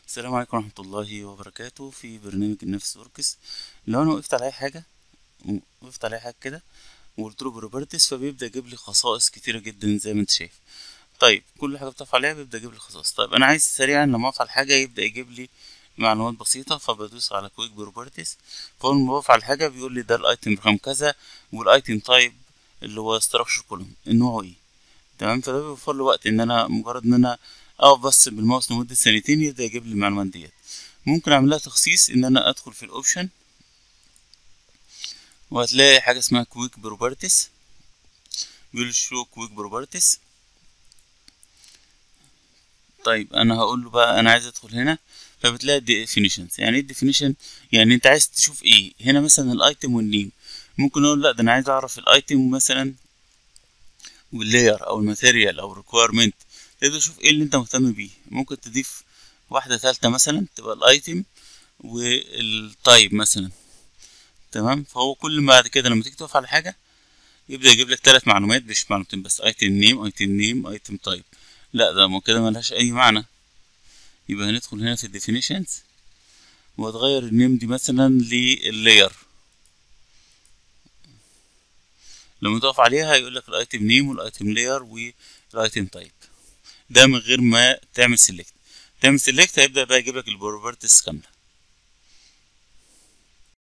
السلام عليكم ورحمة الله وبركاته في برنامج النفس وركس لو انا وقفت على اي حاجة وقفت على اي حاجة كده وقلت له بروبرتيز فبيبدأ يجيب لي خصائص كتيرة جدا زي ما انت شايف طيب كل حاجة بتقف عليها بيبدأ يجيب لي خصائص طيب انا عايز سريعا لما اقف على حاجة يبدأ يجيب لي معلومات بسيطة فبدوس على كويك بروبرتيز فاول ما بقف على الحاجة بيقول لي ده الايتم رقم كذا والايتم تايب اللي هو ستراكشر كولوم نوعه ايه تمام فده بيوفر لي وقت ان انا مجرد ان انا اقف بس بالماوس لمدة ثانيتين يبدأ يجيب لي المعلومات ديت ممكن اعمل لها تخصيص ان انا ادخل في الاوبشن وهتلاقي حاجة اسمها كويك بروبرتيز بيقول شو كويك بروبرتيز طيب انا هقول له بقى انا عايز ادخل هنا فبتلاقي definitions يعني ايه definition يعني انت عايز تشوف ايه هنا مثلا الايتم والنيم ممكن اقول لا ده انا عايز اعرف الايتم مثلا واللاير او الماتيريال او الريكويرمنت تقدر تشوف ايه اللي انت مهتم بيه ممكن تضيف واحدة ثالثة مثلا تبقى الايتم والتايب مثلا تمام فهو كل ما بعد كده لما تيجي تقف على حاجة يبدأ يجيب لك ثلاث معلومات مش معلومتين بس ايتم نيم ايتم نيم ايتم تايب لا ده ما كده ملهاش اي معنى يبقى هندخل هنا في الديفينيشنز وهتغير النيم دي مثلا لللاير لما تقف عليها هيقول لك الايتم نيم والايتم لاير والايتم تايب ده من غير ما تعمل سيلكت تعمل سيلكت هيبدأ بقى يجيب لك البروبرتيز كاملة